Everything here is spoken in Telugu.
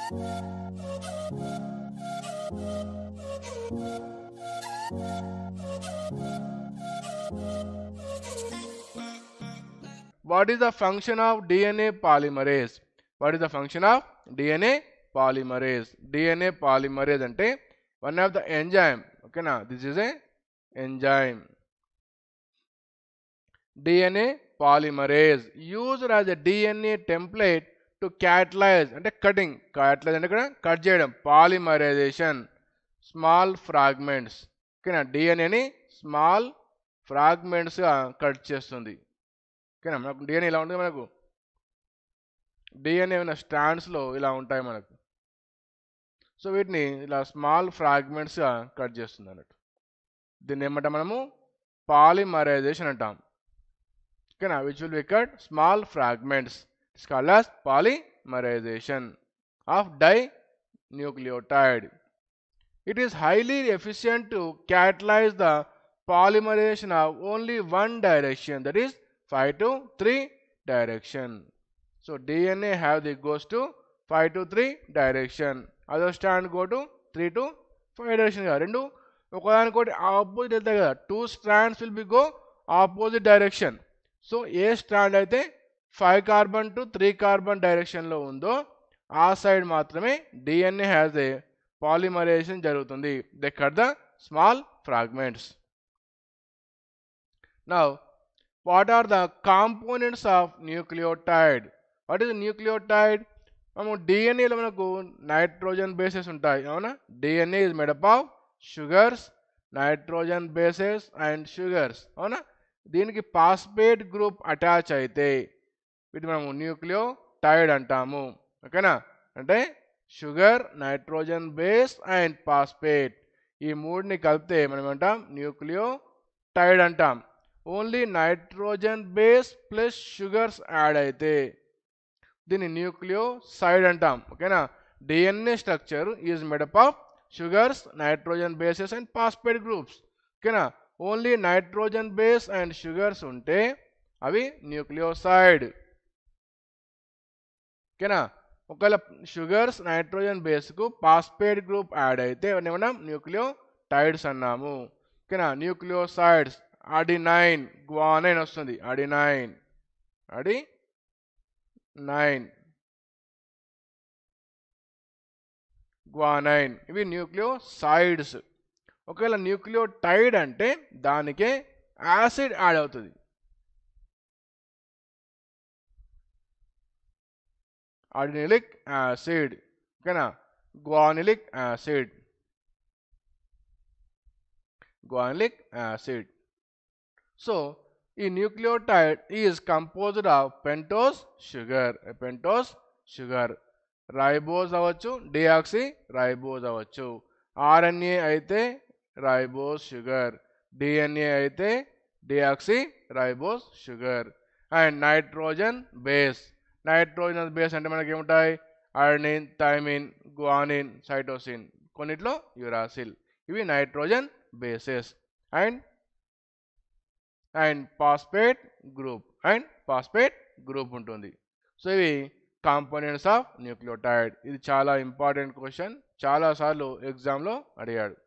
What is the function of DNA polymerase? What is the function of DNA polymerase? DNA polymerase అంటే one of the enzyme. ఓకేనా this is a enzyme DNA polymerase used as a DNA template to catalyze అంటే కటింగ్ catalyze అంటే ఇక్కడ కట్ చేయడం పాలిమరైజేషన్ స్మాల్ ఫ్రాగ్మెంట్స్ ఓకేనా డిఎన్ఏని స్మాల్ ఫ్రాగ్మెంట్స్గా కట్ చేస్తుంది ఓకేనా మనకు డిఎన్ఏ ఇలా ఉంటుంది మనకు డిఎన్ఏ ఉన్న స్టాండ్స్లో ఇలా ఉంటాయి మనకు సో వీటిని ఇలా స్మాల్ ఫ్రాగ్మెంట్స్గా కట్ చేస్తుంది అన్నట్టు దీన్ని ఏమంటాం మనము పాలిమరైజేషన్ అంటాం ఓకేనా which will be cut small fragments it's called as polymerization of dinucleotide. It is highly efficient to catalyze the polymerization of only one direction that is 5 to 3 direction. So DNA have the goes to 5 to 3 direction. Other strand go to 3 to 5 direction. కదా రెండు ఒకదానికోటి ఆపోజిట్ వెళ్తాయి కదా two strands will be go opposite direction so a strand అయితే five carbon to three carbon డైరెక్షన్లో ఉందో ఆ సైడ్ మాత్రమే డిఎన్ఏ హ్యాజ్ ఏ పాలిమరైజేషన్ జరుగుతుంది they cut the small fragments now what are the components of nucleotide what is nucleotide మనము డిఎన్ఏలో మనకు నైట్రోజన్ బేసెస్ ఉంటాయి అవునా DNA is made up of sugars nitrogen bases and sugars అవునా దీనికి పాస్పేట్ గ్రూప్ అటాచ్ అయితే వీటి మనము న్యూక్లియో టైడ్ అంటాము ఓకేనా అంటే sugar nitrogen base and phosphate ఈ మూడుని కలిపితే మనం అంటాం న్యూక్లియో టైడ్ అంటాం only nitrogen base plus sugars add అయితే దీన్ని న్యూక్లియో సైడ్ అంటాం ఓకేనా DNA structure is made up of sugars nitrogen bases and phosphate groups ఓకేనా only nitrogen base and sugars ఉంటే అవి న్యూక్లియోసైడ్ ఓకేనా ఒకవేళ షుగర్స్ నైట్రోజన్ బేస్కు పాస్పేట్ గ్రూప్ యాడ్ అయితే ఏమన్నాం న్యూక్లియో టైడ్స్ అన్నాము ఓకేనా న్యూక్లియోసైడ్స్ అడినైన్ గ్వానైన్ వస్తుంది అడినైన్ అడి నైన్ గ్వానైన్ ఇవి న్యూక్లియోసైడ్స్ ఒకవేళ న్యూక్లియోటైడ్ అంటే దానికే యాసిడ్ యాడ్ అవుతుంది అడినిలిక్ యాసిడ్ ఓకేనా guanylic acid guanylic acid so ఈ nucleotide is composed of pentose sugar pentose sugar ribose అవ్వచ్చు డిఆక్సీ రైబోజ్ అవ్వచ్చు ఆర్ఎన్ఏ అయితే రైబోస్ షుగర్ డిఎన్ఏ అయితే deoxyribose sugar and nitrogen base nitrogen base అంటే మనకి ఏముంటాయి అర్నిన్ థైమిన్ గ్వానిన్ సైటోసిన్ కొన్నిట్లో యురాసిల్ ఇవి nitrogen bases and and phosphate group and phosphate group ఉంటుంది సో ఇవి కాంపోనెంట్స్ ఆఫ్ న్యూక్లియోటైడ్ ఇది చాలా ఇంపార్టెంట్ క్వశ్చన్ చాలాసార్లు ఎగ్జామ్లో అడిగాడు